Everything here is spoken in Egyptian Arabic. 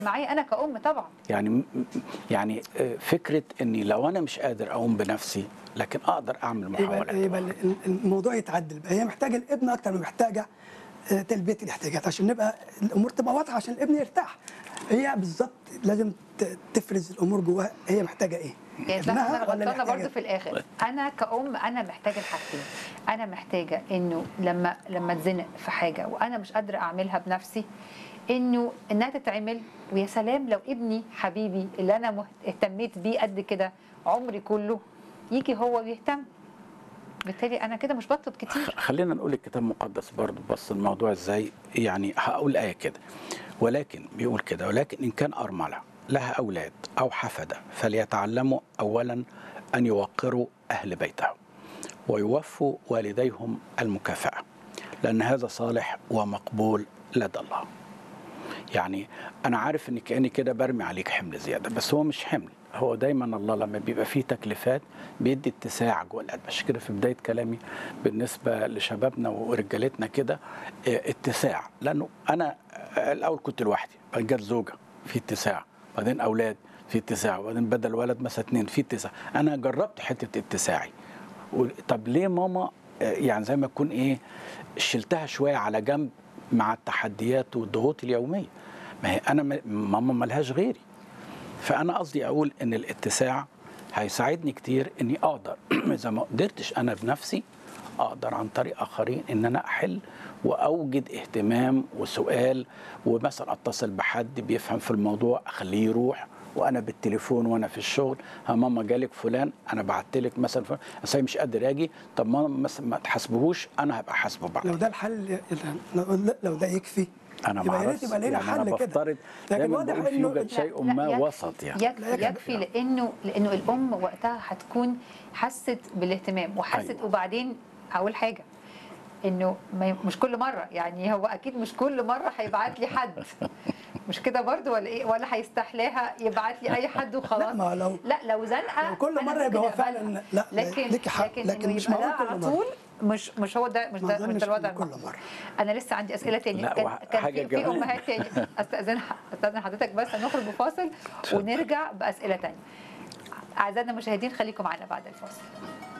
معايا انا كأم طبعا يعني م- يعني آه، فكره اني لو انا مش قادر اقوم بنفسي لكن اقدر اعمل يبقى, محاولات يبقى ال- الموضوع يتعدل بقى هي محتاجه الابن اكتر من محتاجه آه، تلبيه الاحتياجات عشان نبقى الامور تبقى واضحه عشان الابن يرتاح هي بالظبط لازم ت- تفرز الامور جواها هي محتاجه ايه يعني زي ابنها ما انا ولا غلطانه برضه الاحتياجات؟ في الاخر انا كأم انا محتاجه الحاجتين انا محتاجه انه لما لما اتزنق في حاجه وانا مش قادره اعملها بنفسي انه انها تتعمل ويا سلام لو ابني حبيبي اللي انا مهت- اهتميت بيه قد كده عمري كله يجي هو ويهتم بالتالي انا كده مش بطلب كتير خلينا نقول الكتاب المقدس برضه بص الموضوع ازاي يعني هقول آية كده ولكن بيقول كده ولكن إن كان أرملة لها أولاد أو حفدة فليتعلموا أولا أن يوقروا أهل بيته ويوفوا والديهم المكافأة لأن هذا صالح ومقبول لدى الله يعني أنا عارف إن كأني كده برمي عليك حمل زيادة بس هو مش حمل هو دايما الله لما بيبقى فيه تكليفات بيدي اتساع جوه القلب عشان كده في بدايه كلامي بالنسبه لشبابنا ورجالتنا كده اه، اتساع لانه انا اه، الاول كنت لوحدي بعد جت زوجه في اتساع بعدين اولاد في اتساع وبعدين بدل ولد مثلا اتنين في اتساع انا جربت حته اتساعي و- طب ليه ماما اه، يعني زي ما تكون ايه شلتها شويه على جنب مع التحديات والضغوط اليوميه ما هي انا م- ماما ملهاش غيري فانا قصدي اقول ان الاتساع هيساعدني كتير اني اقدر اذا ما قدرتش انا بنفسي اقدر عن طريق اخرين ان انا احل واوجد اهتمام وسؤال ومثلا اتصل بحد بيفهم في الموضوع اخليه يروح وانا بالتليفون وانا في الشغل ها ماما جالك فلان انا بعت لك مثلا فلان بس هي مش قادر اجي طب ما مثلا ما تحاسبوهوش انا هبقى حاسبه بعد لو ده الحل لو لو ده يكفي انا يبقى يا ريت معرفش يبقى لنا يعني انا حل كده بفترض لكن دايما واضح بقول انه يوجد شيء لا، ما يكفي- وسط يعني يكفي, لا، يكفي. يكفي لانه لانه الام وقتها هتكون حست بالاهتمام وحست أيوة. وبعدين هقول حاجه انه ما ي- مش كل مره يعني هو اكيد مش كل مره هيبعت لي حد مش كده برضو ولا ايه ولا هيستحلاها يبعت لي اي حد وخلاص لا ما لو لا لو زنقه لو كل أنا مرة يبقى ممكن هو فعلاً أقبلها. لا، لكن ليكي حق، لكن, لكن إنه مش يبقى معقول ده كل على مرة. طول مش مش هو ده مش ما ده مش أظنش ده الوضع إن كل المظبوط. مرة. انا لسه عندي اسئله تاني لا، كان, وح- كان حاجة في, في كمان. امهات تاني استاذن استاذن حضرتك بس هنخرج بفاصل ونرجع باسئله تانية اعزائنا المشاهدين خليكم معنا بعد الفاصل